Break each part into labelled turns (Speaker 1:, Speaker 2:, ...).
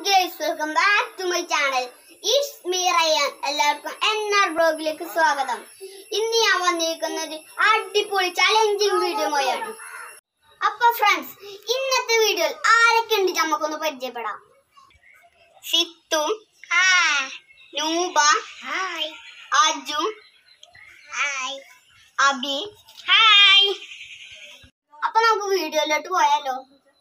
Speaker 1: Guys welcome back to my channel it's me Rayan എല്ലാവർക്കും N R ബ്ലോഗിലേക്ക് സ്വാഗതം ഇന്ന് ഞാൻ വന്നിരിക്കുന്നത് അടിപൊളി ചലഞ്ചിങ് വീഡിയോയാണ് അപ്പൊ ഫ്രണ്ട്സ് ഇന്നത്തെ വീഡിയോയിൽ ആരൊക്കെ ഉണ്ട് നമുക്കൊന്ന് പരിചയപ്പെടാം സിത്തു നൂബ അജു അബി ഹായ് അപ്പൊ നമുക്ക് വീഡിയോയിലോട്ട് പോയാലോ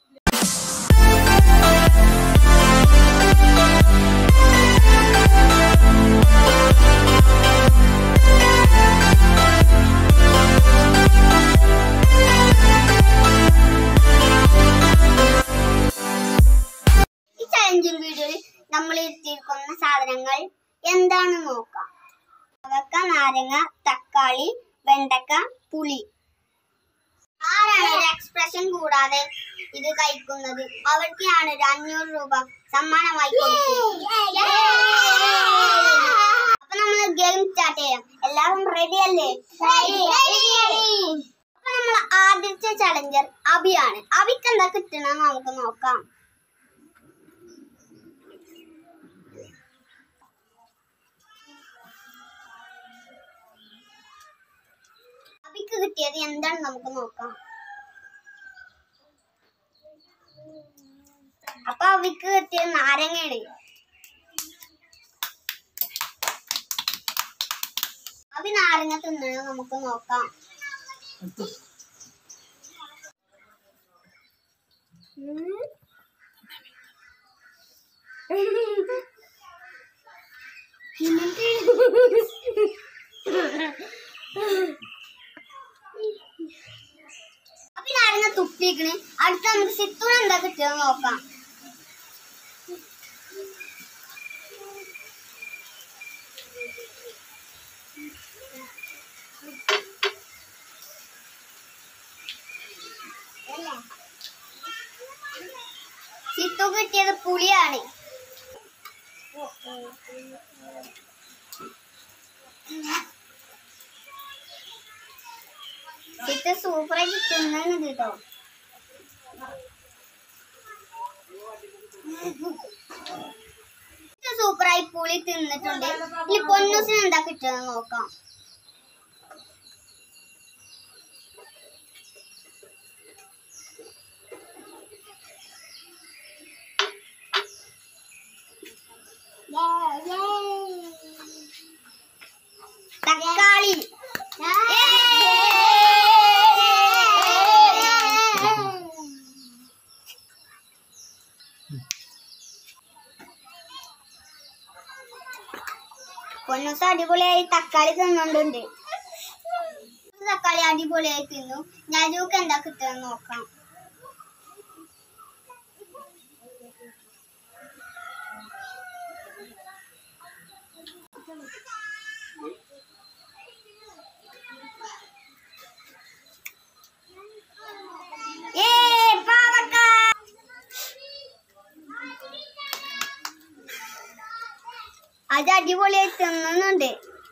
Speaker 1: ഈ ചലഞ്ചിങ് വീഡിയോയിൽ നമ്മൾ എത്തിയിരിക്കുന്ന സാധനങ്ങൾ എന്താണെന്ന് നോക്കാം അവക്ക നാരങ്ങ തക്കാളി വെണ്ടക്ക പുളി ആരാണ് ഒരു എക്സ്പ്രഷൻ കൂടാതെ ഇത് കഴിക്കുന്നത് അവർക്കാണ് ഒരു അഞ്ഞൂറ് രൂപ സമ്മാനമായി കൊടുക്കുന്നത്. അപ്പൊ നമ്മൾ ഗെയിം സ്റ്റാർട്ട് ചെയ്യാം എല്ലാവരും റെഡി അല്ലേ അപ്പൊ നമ്മൾ ആദ്യത്തെ ചലഞ്ചർ അബിയാണ് അബിക്ക് എന്താ കിട്ടണമെന്ന് നമുക്ക് നോക്കാം അബിക്ക് കിട്ടിയത് എന്താണ് നമുക്ക് നോക്കാം അപ്പൊ അവിക്ക് കിട്ടിയത് നാരങ്ങയാണ് അവി നാരങ്ങ തിന്നണ നമുക്ക് നോക്കാം ഉം. അപ്പൊ നാരങ്ങ തുപ്പിക്കണ് അടുത്ത നമുക്ക് സിത്തൂർ എന്താ കിട്ടിയത് നോക്കാം സിത്തു കിട്ടിയത് പുളിയാണ് സിത്ത് സൂപ്പറായിട്ട് തിന്നുന്നത് കേട്ടോ സൂപ്പറായി പുളി തിന്നിട്ടുണ്ട് ഇനി പൊന്നൂസിന് എന്താ കിട്ടുന്നത് നോക്കാം തക്കാളി പൊന്നൂസ് അടിപൊളിയായി തക്കാളി തിന്നുന്നുണ്ട് തക്കാളി അടിപൊളിയായി തിന്നു ഞാനൂക്ക് എന്താ കിട്ടുക നോക്കാം ഏ പാവക്ക അത് അടിപൊളിയായി തിന്നുന്നുണ്ട്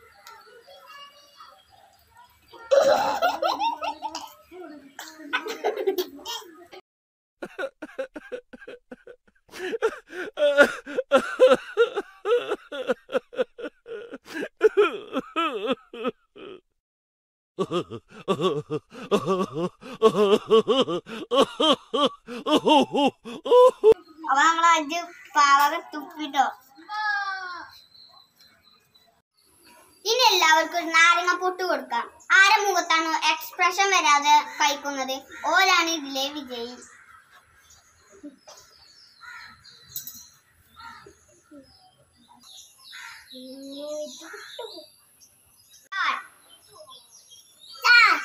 Speaker 1: അപ്പൊ നമ്മൾ അഞ്ച് പാവക തുപ്പിട്ടോ ഇനി എല്ലാവർക്കും ഒരു നാരങ്ങ പൊട്ട് കൊടുക്കാം ആരെ മുഖത്താണ് എക്സ്പ്രഷൻ വരാതെ കഴിക്കുന്നത് ഓരാണ് ഇതിലെ വിജയി Start. Start.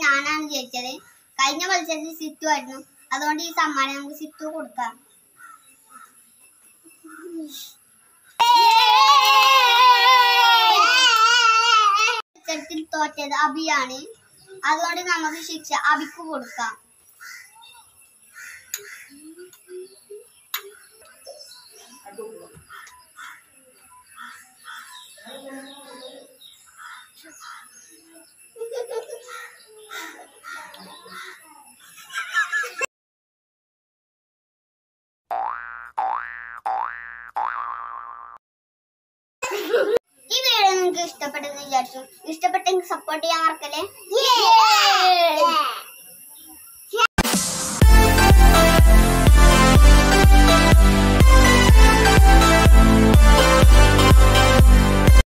Speaker 1: ഞാനാണ് ജയിച്ചത് കഴിഞ്ഞ മത്സരത്തിൽ സിത്തു ആയിരുന്നു അതുകൊണ്ട് ഈ സമ്മാനം നമുക്ക് സിത്തു കൊടുക്കാം മത്സരത്തിൽ തോറ്റത് അബിയാണ് അതുകൊണ്ട് നമുക്ക് ശിക്ഷ അബിക്ക് കൊടുക്കാം ഈ വീഡിയോ നിങ്ങൾക്ക് ഇഷ്ടപ്പെട്ടെന്ന് വിചാരിച്ചു ഇഷ്ടപ്പെട്ടെങ്കിൽ സപ്പോർട്ട് ചെയ്യാൻ മറക്കല്ലേ